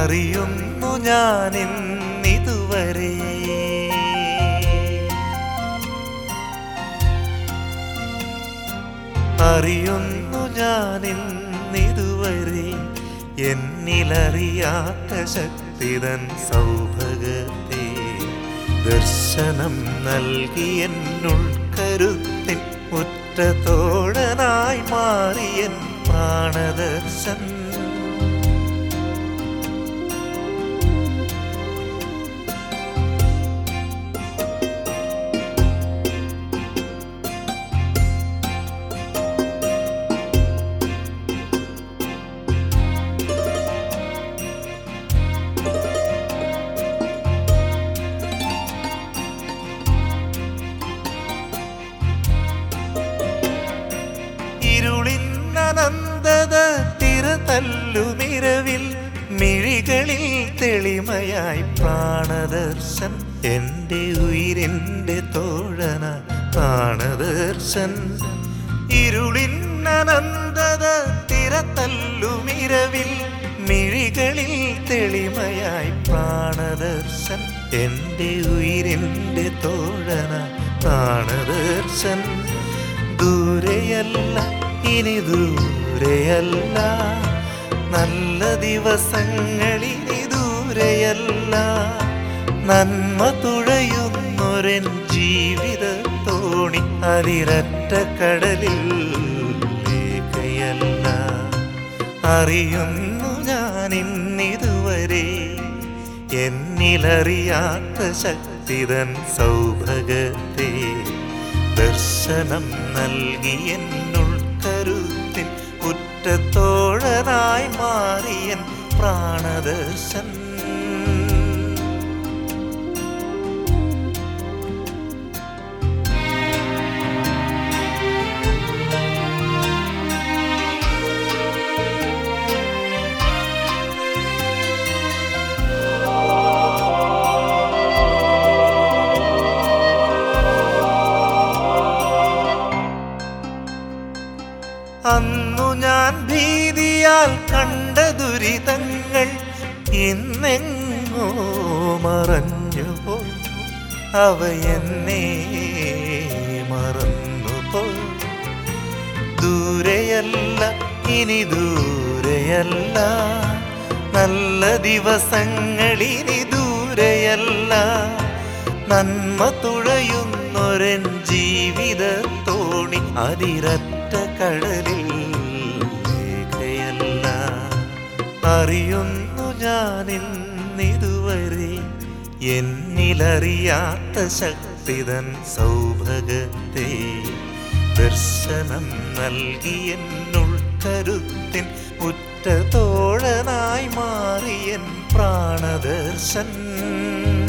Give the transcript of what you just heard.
അറിയുന്നു ഞാനിന്നിതുവരെ അറിയുന്നു ഞാനിന്നിതുവരെ എന്നിലറിയാത്ത ശക്തിതൻ സൗഭഗത്തെ ദർശനം നൽകി എന്നുൾക്കരുത്തിൻ മുറ്റത്തോടനായി മാറിയൻ പ്രാണദർശൻ ഇരുളിന്നനന്തത തിരതല്ലുമിരവിൽ മിഴികളിൽ തെളിമയായി പ്രാണദർശൻ എൻ്റെ ഉയിരിൻ്റെ തോഴന പ്രാണദർശൻ ഇരുളിന്നനന്തത തിരതല്ലുമിരവിൽ മിഴികളിൽ തെളിമയായി പ്രാണദർശൻ എൻ്റെ ഉയിരിൻ്റെ തോഴന പ്രാണദർശൻ ദൂരെയല്ല ഇനി ദൂരെയല്ല നല്ല ദിവസങ്ങളിനി ദൂരെയല്ല നന്മ തുഴയുന്നൊരൻ ജീവിത തോണി അതിരറ്റ കടലിൽ ലേഖയല്ല അറിയുന്നു ഞാനിന്നിതുവരെ എന്നിലറിയാത്ത ശക്തിതൻ സൗഭഗത്തെ ദർശനം നൽകി എന്നുൾക്കരുത്തിൻ കുറ്റത്തോഴനായി മാറിയൻ പ്രാണദർശൻ അന്നു ഞാൻ ഭീതിയാൽ കണ്ട ദുരിതങ്ങൾ ഇന്നെങ്ങോ മറഞ്ഞുപോയി അവ എന്നെ മറന്നുപോയി ദൂരെയല്ല ഇനി ദൂരെയല്ല നല്ല ദിവസങ്ങളിനി ദൂരെയല്ല നന്മ തുഴയുന്നൊരൻ ജീവിത തോണി അതിരറ്റ കടലിൽ ലേഖയല്ല അറിയുന്നു ഞാനിന്നിതുവരെ എന്നിലറിയാത്ത ശക്തിതൻ സൗഭഗത്തെ ദർശനം നൽകി എന്നുൾക്കരുത്തിൻ ഉറ്റതോഴനായി മാറിയൻ പ്രാണദർശൻ